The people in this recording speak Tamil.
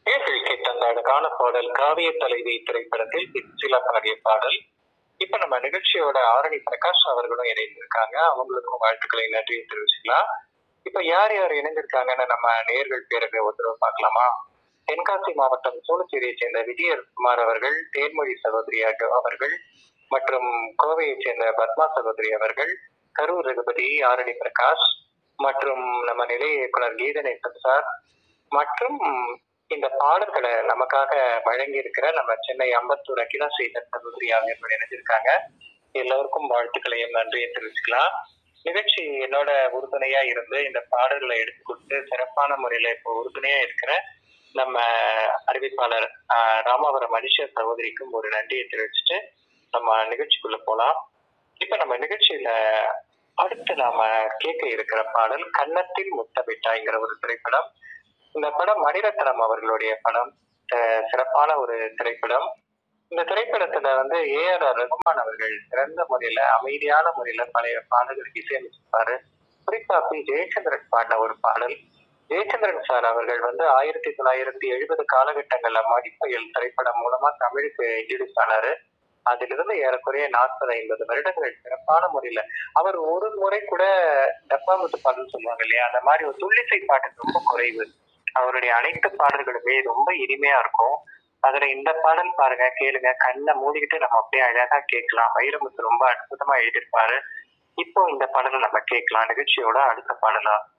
நேர்கள் கேட்ட அந்த அழகான பாடல் காவிய தலைவி திரைப்படத்தில் சில பாடிய பாடல் இப்ப நம்ம நிகழ்ச்சியோட ஆரணி பிரகாஷ் அவர்களும் இணைந்திருக்காங்க அவங்களுக்கும் வாழ்த்துக்களை நன்றியை தெரிவிச்சுக்கலாம் இப்ப யார் யார் இணைந்திருக்காங்கன்னு நம்ம நேர்கள் பேருக்கு ஒரு தடவை பார்க்கலாமா தென்காசி மாவட்டம் சோழச்சேரியை சேர்ந்த விஜயகுமார் அவர்கள் தேன்மொழி சகோதரி அக- அவர்கள் மற்றும் கோவையைச் சேர்ந்த பத்மா சகோதரி அவர்கள் கரூர் ரகுபதி ஆரணி பிரகாஷ் மற்றும் நம்ம நிலைய இயக்குனர் கீதநேசன் சார் மற்றும் இந்த பாடல்களை நமக்காக வழங்கி இருக்கிற நம்ம சென்னை அம்பத்தூர் அகிலா சேகர் சகோதரி ஆகியோர்கள் இணைஞ்சிருக்காங்க எல்லோருக்கும் வாழ்த்துக்களையும் நன்றியை தெரிவிச்சுக்கலாம் நிகழ்ச்சி என்னோட உறுதுணையா இருந்து இந்த பாடல்களை எடுத்து கொடுத்து சிறப்பான முறையில இப்போ உறுதுணையா இருக்கிற நம்ம அறிவிப்பாளர் ஆஹ், ராமாவரம் மனுஷ சகோதரிக்கும் ஒரு நன்றியை தெரிவிச்சுட்டு நம்ம நிகழ்ச்சிக்குள்ள போலாம் இப்ப நம்ம நிகழ்ச்சியில அடுத்து நாம கேட்க இருக்கிற பாடல் கன்னத்தில் முத்தமிட்டாய்ங்கிற ஒரு திரைப்படம் இந்த படம் மணிரத்னம் அவர்களுடைய படம் அஹ் சிறப்பான ஒரு திரைப்படம் இந்த திரைப்படத்துல வந்து ஏஆர் ரகுமான் அவர்கள் சிறந்த முறையில அமைதியான முறையில பழைய பாடல்களுக்கு இசையமைச்சிருப்பாரு குறிப்பா பி ஜெயச்சந்திரன் பாடின ஒரு பாடல் ஜெயச்சந்திரன் சார் அவர்கள் வந்து ஆயிரத்தி தொள்ளாயிரத்தி எழுபது காலகட்டங்கள்ல மடிப்பயல் திரைப்படம் மூலமா தமிழுக்கு இன்ட்ரடியூஸ் ஆனாரு அதிலிருந்து ஏறக்குறைய நாற்பது ஐம்பது வருடங்கள் சிறப்பான முறையில அவர் ஒரு முறை கூட டப்பாங்குத்து பாடல் சொல்லுவாங்க இல்லையா அந்த மாதிரி ஒரு துள்ளிசை பாட்டு ரொம்ப குறைவு அவருடைய அனைத்து பாடல்களுமே ரொம்ப இனிமையா இருக்கும் அதுல இந்த பாடல் பாருங்க கேளுங்க கண்ணை மூடிக்கிட்டு நம்ம அப்படியே அழகா கேட்கலாம் வைரமுத்து ரொம்ப அற்புதமா எழுதியிருப்பாரு இப்போ இந்த பாடலை நம்ம கேட்கலாம் நிகழ்ச்சியோட அடுத்த பாடலா